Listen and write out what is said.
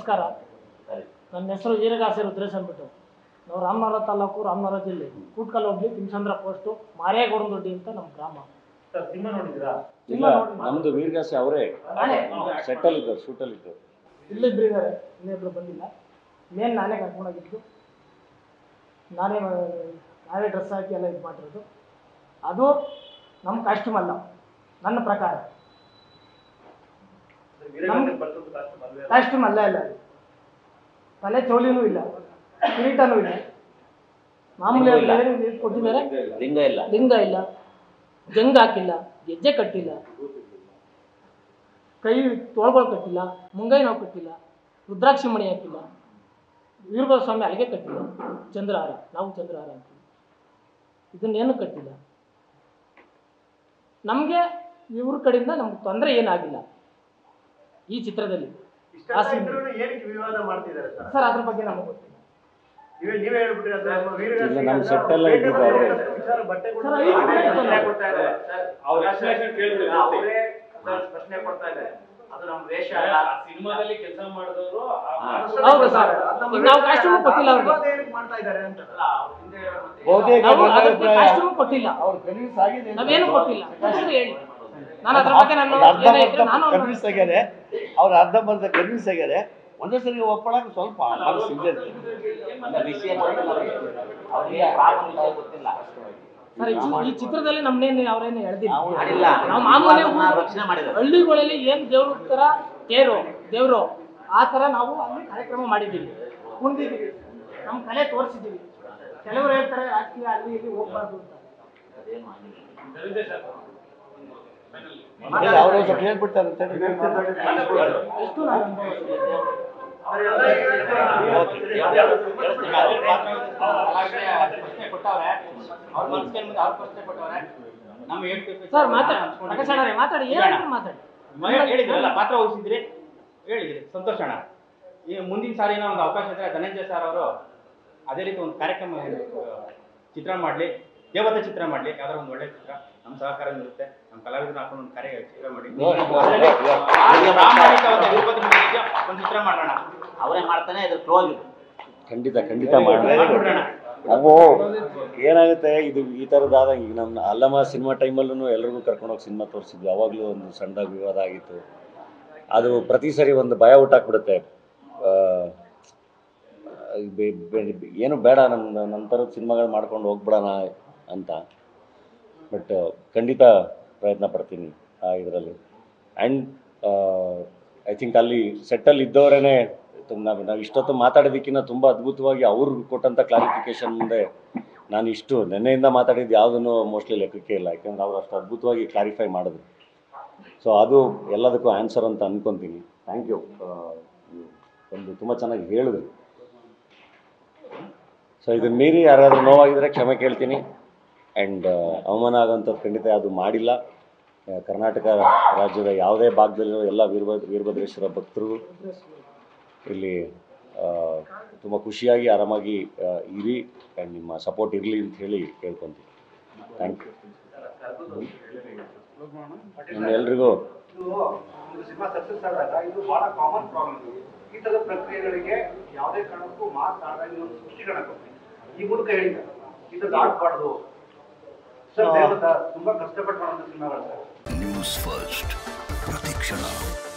ನಮಸ್ಕಾರ ನನ್ನ ಹೆಸರು ವೀರಗಾಸೆ ರುದ್ರೇಶ್ ಅಂದ್ಬಿಟ್ಟು ನಾವು ರಾಮನಗರ ತಾಲೂಕು ರಾಮನಗರ ಜಿಲ್ಲೆ ಕೂಟ್ಕಲ್ ಹೋಗ್ಲಿ ತಿಮ್ಸಂದ್ರ ಪೋಸ್ಟು ಮಾರೇಗೌಡನದೊಡ್ಡಿ ಅಂತ ನಮ್ಮ ಗ್ರಾಮ ಸರ್ ಸಿನಿಮಾ ನೋಡಿದ್ದೀರಾ ಇಲ್ಲ ನಮ್ದು ವೀರಗಾಸೆ ಅವರೇ ನಾನೇ ಸೆಟ್ಟಲ್ ಇದ್ದಾರೆ ಶೂಟಲ್ ಇದ್ದಾರೆ ಇಲ್ಲಿಬ್ರು ಇದ್ದಾರೆ ಇನ್ನಿಬ್ರು ಬಂದಿಲ್ಲ ಮೇನ್ ನಾನೇ ಕರ್ಕೊಂಡೋಗಿದ್ದು ನಾನೇ ಮಾ- ನಾವೇ ಡ್ರೆಸ್ ಹಾಕಿ ಎಲ್ಲ ಇದು ಮಾಡಿರೋದು ಅದು ನಮ್ಮ ಕಾಸ್ಟ್ಯೂಮ್ ಅಲ್ಲ ನನ್ನ ಪ್ರಕಾರ ವೀರಗಂಧದ ಬರ್ತದ್ದು ಕಾಸ್ಟ್ ಮದುವೆ ಅಲ್ಲ. ಕಾಸ್ಟ್ಯೂಮ್ ಅಲ್ಲ ಇಲ್ಲ ಅದು ತಲೆ ಚೌಲಿನೂ ಇಲ್ಲ ಕಿರೀಟನೂ ಇಲ್ಲ ಮಾಮೂಲಿ ಅವ್ರು ಏನು ಇದು ಕೊಟ್ಟಿದ್ದಾರೆ ಲಿಂಗ ಇಲ್ಲ ಲಿಂಗ ಇಲ್ಲ ಜಂಗ್ ಹಾಕಿಲ್ಲ ಗೆಜ್ಜೆ ಕಟ್ಟಿಲ್ಲ ಕೈ ತೋಳ್ಗಳು ಕಟ್ಟಿಲ್ಲ ಮುಂಗೈ ನೋವು ಕಟ್ಟಿಲ್ಲ ರುದ್ರಾಕ್ಷಿ ಮಣಿ ಹಾಕಿಲ್ಲ ವೀರಭದ್ರ ಸ್ವಾಮಿ ಅಲ್ಲಿಗೆ ಕಟ್ಟಿಲ್ಲ ಚಂದ್ರಹಾರ ನಾವು ಚಂದ್ರಹಾರ ಅಂತೀವಿ ಇದನ್ನೇನು ಕಟ್ಟಿಲ್ಲ ನಮಗೆ ಇವ್ರ ಕಡೆಯಿಂದ ನಮ್ಗೆ ತೊಂದರೆ ಏನಾಗಿಲ್ಲ ಈ ಚಿತ್ರದಲ್ಲಿ ಇಷ್ಟೆಲ್ಲ ಇದ್ರೂನು ಏನಕ್ಕೆ ವಿವಾದ ಮಾಡ್ತಿದ್ದಾರೆ ಸರ್ ಸರ್ ಅದ್ರ ಬಗ್ಗೆ ನಮಗೆ ಗೊತ್ತಿಲ್ಲ ನೀವೇ ನೀವೇ ಹೇಳ್ಬಿಟ್ರಿ ಅದು ನಮ್ಮ ವೀರಗಾಸೆ ಇಲ್ಲ, ನಮ್ಮ ಅಲ್ಲ, set ಎಲ್ಲ ಬೇಕಾದ್ರೆ ಇದ್ದಿದ್ದು ಅವ್ರೇ. ವಿಚಾರ ಬಟ್ಟೆ ಸರ್, ಐದು ಮನೆ ತೊಂದ್ರೆ. ಅವ್ರ explanation ಕೇಳಿದ್ರೆ ಅವರೇ ಪ್ರಶ್ನೆ ಕೊಡ್ತಾ ಇದ್ದಾರೆ ಅದು ನಮ್ಮ ವೇಷ ಅಲ್ಲ ಸಿನಿಮಾದಲ್ಲಿ ಕೆಲಸ ಮಾಡಿದವರು ಹೌದು ಸರ್ ಈಗ ನಾವು ಕಾಸ್ಟ್ಯೂಮ್ ಕೊಟ್ಟಿಲ್ಲ ಅವ್ರಿಗೆ ವಿವಾದ ಏನಕ್ಕೆ ಮಾಡ್ತಾ ಇದ್ದಾರೆ ಅಂತ ಅಲ್ಲ ಅವ್ರ ಹಿಂದೆ ಇರೋ ಮತ್ತೆ ಬಹುತೇಕ ನಾವು ನನ್ನ ಅದಕ್ಕೆ ಅಭಿಪ್ರಾಯ ಕಾಸ್ಟ್ಯೂಮ್ ಕೊಟ್ಟಿಲ್ಲ ಅವ್ರು ಕನ್ವಿನ್ಸ್ ಆಗಿದೆ ಅಂತ. ನಾವೇನು ಕೊಟ್ಟಿಲ್ಲ ಕೊಟ್ಟಿದ್ರೆ ಹೇಳಿ ನಾನು ಅದ್ರ ಬಗ್ಗೆ ನಾನು ಅದು ಅರ್ಧ ಏನೇ ಇದ್ರೆ ನಾನು ಕನ್ವಿನ್ಸ್ ಆಗ್ಯಾರೆ ಅವ್ರು ಅರ್ಧ ಬರ್ಧ ಕನ್ವಿನ್ಸ್ ಆಗ್ಯಾರೆ ಒಂದೇ ಸರಿ ಒಪ್ಪಳಕ್ಕೆ ಸ್ವಲ್ಪ ಮನಸ್ಸು ಸಿಂಜರ್ ವಿಷಯ ಗೊತ್ತಿಲ್ಲ ಅವ್ರಿಗೆ. ಅವ್ರಿಗೆ ಪ್ರಾಬ್ಲಮ್ ಇದೆ ಗೊತ್ತಿಲ್ಲ ಸರ್ ಈ ಚಿ- ಈ ಚಿತ್ರದಲ್ಲಿ ನಮ್ಮನೇನು ಅವ್ರೇನು ಎಳ್ದಿಲ್ಲ ಮಾಡಿಲ್ಲ ನಾವು ಮಾಮೂಲಿ ಅದನ್ನ ರಕ್ಷಣೆ ಮಾಡಿದ್ದಾರೆ ಹಳ್ಳಿಗಳಲ್ಲಿ ಏನ್ ದೇವ್ರ ತರ ತೇರು ದೇವ್ರು ಆ ತರ ನಾವು ಅಲ್ಲಿ ಕಾರ್ಯಕ್ರಮ ಮಾಡಿದ್ದೀವಿ ಕುಣಿದಿದ್ದೀವಿ ನಮ್ಮ ಕಲೆ ತೋರಿಸಿದ್ದೀವಿ ಕೆಲವರು ಹೇಳ್ತಾರೆ ರಾಜಕೀಯ ಅಲ್ಲಿ ಇಲ್ಲಿ ಹೋಗ್ಬಾರ್ದು ಅಂತ ಅದೇನು ಆಗಿಲ್ಲ ಅವರು ಸ್ವಲ್ಪ ಹೇಳ್ಬಿಡ್ತಾರೆ ಅಂತ ಹೇಳಿ. ಎಷ್ಟು ನಾನು ಅನುಭವಿಸಿದ್ದೀನಿ. ಪ್ರಶ್ನೆ ಕೊಟ್ಟವ್ರೆ ಅವ್ರ ಮನಸ್ಸಿಗೆ ಮುಂದೆ ಅವ್ರ ಪ್ರಶ್ನೆ ಕೊಟ್ಟವ್ರೆ ನಮ್ಮ ಹೇಳ್ತೀವಿ ಸರ್ ಮಾತಾಡಿ ಪ್ರಕಾಶ್ ಅಣ್ಣರೇ ಮಾತಾಡಿ ಏನಾದ್ರು ಮಾತಾಡಿ ಹೇಳಿದ್ರಲ್ಲ ಪಾತ್ರ ವಹಿಸಿದ್ರಿ ಹೇಳಿದ್ರಿ ಸಂತೋಷ ಅಣ್ಣ ಈ ಮುಂದಿನ ಸಾರಿನ ಒಂದು ಅವಕಾಶ ಇದ್ರೆ ಧನಂಜಯ ಸರ್ ಅವರು ಅದೇ ರೀತಿ ಒಂದು ಕಾರ್ಯಕ್ರಮ ಆ, ಚಿತ್ರ ಮಾಡಲಿ ದೇವತೆ ಚಿತ್ರ ಮಾಡಲಿ ಯಾವ್ದಾದ್ರು ಒಂದು ಒಳ್ಳೆ ಚಿತ್ರ ನಮ್ಮ ಸಹಕಾರ ಇರುತ್ತೆ ನಮ್ಮ ಕಲಾವಿದರನ್ನ ಹಾಕೊಂಡು ಒಂದು ಕಾರ್ಯ ಚಿತ್ರ ಮಾಡಿ ಅದ್ರಲ್ಲಿ, ಆ, ಪ್ರಾಮಾಣಿಕ ಒಂದು ವೀರಭದ್ರ ಬಗ್ಗೆ ಒಂದು ಚಿತ್ರ ಮಾಡೋಣ ಅವರೇ ಮಾಡ್ತಾನೆ ಇದ್ರ ಕ್ಲೋಸ್ ಖಂಡಿತ ಖಂಡಿತ ಮಾಡೋಣ ಮಾಡ್ಬಿಡೋಣ ಅವು ಏನಾಗುತ್ತೆ ಇದು ಈ ಥರದ್ದಾದ ಈಗ ನಮ್ಮ ಅಲ್ಲಮ್ಮ ಸಿನಿಮಾ ಟೈಮಲ್ಲೂ ಎಲ್ರಿಗೂ ಕರ್ಕೊಂಡೋಗಿ ಸಿನಿಮಾ ತೋರಿಸಿದ್ವಿ ಅವಾಗಲೂ ಒಂದು ಸಣ್ಣದಾಗಿ ವಿವಾದ ಆಗಿತ್ತು ಅದು ಪ್ರತಿ ಸರಿ ಒಂದು ಭಯ ಹುಟ್ಟಾಕ್ಬಿಡುತ್ತೆ ಆ, ಬೆ- ಬೆ- ಏನು ಬೇಡ ನನ್ನ ನನ್ನ ಥರದ ಸಿನಿಮಾಗಳು ಮಾಡ್ಕೊಂಡು ಹೋಗ್ಬಿಡೋಣ ಅಂತ ಬಟ್ ಖಂಡಿತ ಪ್ರಯತ್ನ ಪಡ್ತೀನಿ ಆ ಇದರಲ್ಲಿ ಆ್ಯಂಡ್ ಐ ಥಿಂಕ್ ಅಲ್ಲಿ ಸೆಟ್ಟಲ್ಲಿ ಇದ್ದವರೇ ನಾವು ನಾವು ಇಷ್ಟೊತ್ತು ಮಾತಾಡೋದಕ್ಕಿಂತ ತುಂಬ ಅದ್ಭುತವಾಗಿ ಅವ್ರು ಕೊಟ್ಟಂಥ ಕ್ಲಾರಿಫಿಕೇಶನ್ ಮುಂದೆ ನಾನು ಇಷ್ಟು ನೆನ್ನೆಯಿಂದ ಮಾತಾಡಿದ್ದು ಯಾವುದನ್ನು ಮೋಸ್ಟ್ಲಿ ಲೆಕ್ಕಕ್ಕೆ ಇಲ್ಲ ಯಾಕೆಂದ್ರೆ ಅವ್ರು ಅಷ್ಟು ಅದ್ಭುತವಾಗಿ ಕ್ಲಾರಿಫೈ ಮಾಡಿದ್ರು ಸೊ ಅದು ಎಲ್ಲದಕ್ಕೂ ಆನ್ಸರ್ ಅಂತ ಅನ್ಕೊತೀನಿ ಥ್ಯಾಂಕ್ ಯು ಒಂದು ತುಂಬ ಚೆನ್ನಾಗಿ ಹೇಳಿದ್ರಿ ಸೊ ಇದನ್ನ ಮೀರಿ ಯಾರಾದರೂ ನೋವಾಗಿದ್ರೆ ಕ್ಷಮೆ ಕೇಳ್ತೀನಿ ಆ್ಯಂಡ್ ಅವಮಾನ ಆಗೋಂಥದ್ದು ಖಂಡಿತ ಅದು ಮಾಡಿಲ್ಲ ಆ, ಕರ್ನಾಟಕ ರಾಜ್ಯದ ಯಾವುದೇ ಭಾಗದಲ್ಲಿರೋ ಎಲ್ಲ ವೀರಭದ್ರ ವೀರಭದ್ರೇಶ್ವರ ಭಕ್ತರು ಇಲ್ಲಿ ತುಂಬ ಖುಷಿಯಾಗಿ ಆರಾಮಾಗಿ ಆ, ಇರಿ ಆ್ಯಂಡ್ ನಿಮ್ಮ ಸಪೋರ್ಟ್ ಇರಲಿ ಅಂತ ಹೇಳಿ ಕೇಳ್ಕೊತೀನಿ ಥ್ಯಾಂಕ್ ಯು ನಿಮ್ಮ ಎಲ್ರಿಗೂ ಇದು ಒಂದು ಸಿನಿಮಾ ಸಕ್ಸಸ್ ಆದಾಗ ಇದು ಬಹಳ ಕಾಮನ್ ಪ್ರಾಬ್ಲಮ್ ಈ ತರದ ಪ್ರಕ್ರಿಯೆಗಳಿಗೆ ಯಾವುದೇ ಕಾರಣಕ್ಕೂ ಮಾತಾಡದಾಗ ಒಂದು ಸೃಷ್ಟಿಕರಣ ಕೊಡ್ತೀನಿ ಈ ಮೂಲಕ ಹೇಳಿದ ಇದು ಆಗ್ಬಾರ್ದು ಸರ್ ದೇವತ ತುಂಬಾ ಕಷ್ಟಪಟ್ಟು ಮಾಡುವಂತ ಸಿನಿಮಾಗಳು ಸರ್ ನ್ಯೂಸ್ ಫಸ್ಟ್ ಪ್ರತಿಕ್ಷಣ